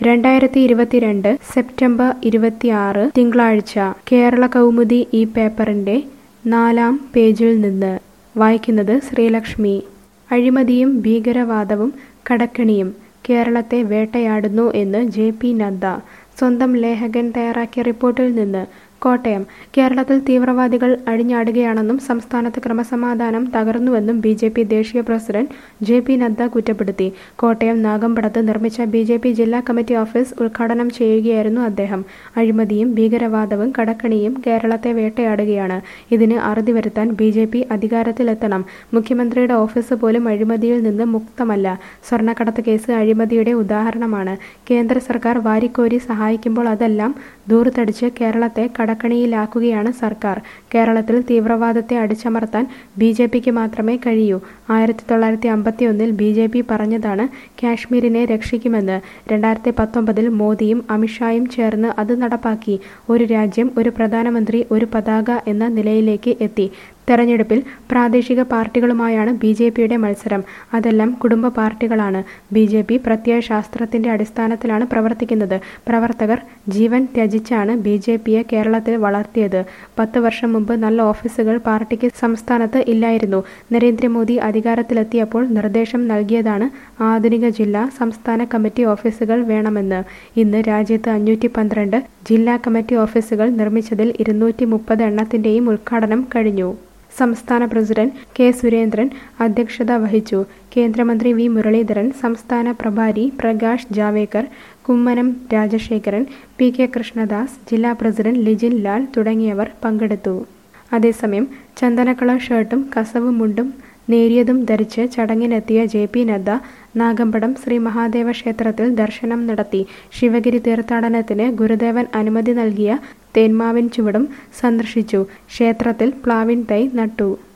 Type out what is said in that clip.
രണ്ടായിരത്തി ഇരുപത്തിരണ്ട് സെപ്റ്റംബർ ഇരുപത്തിയാറ് തിങ്കളാഴ്ച കേരള കൗമുദി ഈ പേപ്പറിന്റെ നാലാം പേജിൽ നിന്ന് വായിക്കുന്നത് ശ്രീലക്ഷ്മി അഴിമതിയും ഭീകരവാദവും കടക്കെണിയും കേരളത്തെ വേട്ടയാടുന്നു എന്ന് ജെ പി നദ്ദ സ്വന്തം ലേഖകൻ തയ്യാറാക്കിയ റിപ്പോർട്ടിൽ നിന്ന് കോട്ടയം കേരളത്തിൽ തീവ്രവാദികൾ അഴിഞ്ഞാടുകയാണെന്നും സംസ്ഥാനത്ത് ക്രമസമാധാനം തകർന്നുവെന്നും ബി ജെ പി ദേശീയ പ്രസിഡന്റ് ജെ പി നദ്ദ കുറ്റപ്പെടുത്തി കോട്ടയം നാഗമ്പടത്ത് നിർമ്മിച്ച ബി ജെ പി ജില്ലാ കമ്മിറ്റി ഓഫീസ് ഉദ്ഘാടനം ചെയ്യുകയായിരുന്നു അദ്ദേഹം അഴിമതിയും ഭീകരവാദവും കടക്കണിയും കേരളത്തെ വേട്ടയാടുകയാണ് ഇതിന് അറുതി വരുത്താൻ ബി ജെ പി അധികാരത്തിലെത്തണം മുഖ്യമന്ത്രിയുടെ ഓഫീസ് പോലും അഴിമതിയിൽ നിന്ന് മുക്തമല്ല സ്വർണ്ണക്കടത്ത് കേസ് അഴിമതിയുടെ ഉദാഹരണമാണ് കേന്ദ്ര സർക്കാർ വാരിക്കോരി സഹായിക്കുമ്പോൾ അതെല്ലാം ദൂർത്തടിച്ച് കേരളത്തെ കടക്കണിയിലാക്കുകയാണ് സർക്കാർ കേരളത്തിൽ തീവ്രവാദത്തെ അടിച്ചമർത്താൻ ബി ജെ പിക്ക് മാത്രമേ കഴിയൂ ആയിരത്തി തൊള്ളായിരത്തി അമ്പത്തി ഒന്നിൽ ബി ജെ പി പറഞ്ഞതാണ് കാശ്മീരിനെ രക്ഷിക്കുമെന്ന് രണ്ടായിരത്തി പത്തൊമ്പതിൽ മോദിയും അമിത്ഷായും ചേർന്ന് അത് നടപ്പാക്കി ഒരു രാജ്യം ഒരു പ്രധാനമന്ത്രി ഒരു പതാക എന്ന നിലയിലേക്ക് എത്തി തെരഞ്ഞെടുപ്പിൽ പ്രാദേശിക പാർട്ടികളുമായാണ് ബി ജെ പിയുടെ മത്സരം അതെല്ലാം കുടുംബ പാർട്ടികളാണ് ബി ജെ പി പ്രത്യയശാസ്ത്രത്തിന്റെ അടിസ്ഥാനത്തിലാണ് പ്രവർത്തിക്കുന്നത് പ്രവർത്തകർ ജീവൻ ത്യജിച്ചാണ് ബി ജെ പിയെ കേരളത്തിൽ വളർത്തിയത് പത്ത് വർഷം മുമ്പ് നല്ല ഓഫീസുകൾ പാർട്ടിക്ക് സംസ്ഥാനത്ത് ഇല്ലായിരുന്നു നരേന്ദ്രമോദി അധികാരത്തിലെത്തിയപ്പോൾ നിർദ്ദേശം നൽകിയതാണ് ആധുനിക ജില്ലാ സംസ്ഥാന കമ്മിറ്റി ഓഫീസുകൾ വേണമെന്ന് ഇന്ന് രാജ്യത്ത് അഞ്ഞൂറ്റി പന്ത്രണ്ട് ജില്ലാ കമ്മിറ്റി ഓഫീസുകൾ നിർമ്മിച്ചതിൽ ഇരുന്നൂറ്റി മുപ്പത് എണ്ണത്തിന്റെയും ഉദ്ഘാടനം കഴിഞ്ഞു സംസ്ഥാന പ്രസിഡന്റ് കെ സുരേന്ദ്രൻ അധ്യക്ഷത വഹിച്ചു കേന്ദ്രമന്ത്രി വി മുരളീധരൻ സംസ്ഥാന പ്രഭാരി പ്രകാശ് ജാവേക്കർ കുമ്മനം രാജശേഖരൻ പി കെ കൃഷ്ണദാസ് ജില്ലാ പ്രസിഡന്റ് ലിജിൻ ലാൽ തുടങ്ങിയവർ പങ്കെടുത്തു അതേസമയം ചന്ദനക്കള ഷർട്ടും കസവ് മുണ്ടും നേരിയതും ധരിച്ച് ചടങ്ങിനെത്തിയ ജെ പി നദ്ദ നാഗമ്പടം ശ്രീ മഹാദേവ ക്ഷേത്രത്തിൽ ദർശനം നടത്തി ശിവഗിരി തീർത്ഥാടനത്തിന് ഗുരുദേവൻ അനുമതി നൽകിയ തേന്മാവിൻ ചുവടും സന്ദർശിച്ചു ക്ഷേത്രത്തിൽ പ്ലാവിൻ തൈ നട്ടു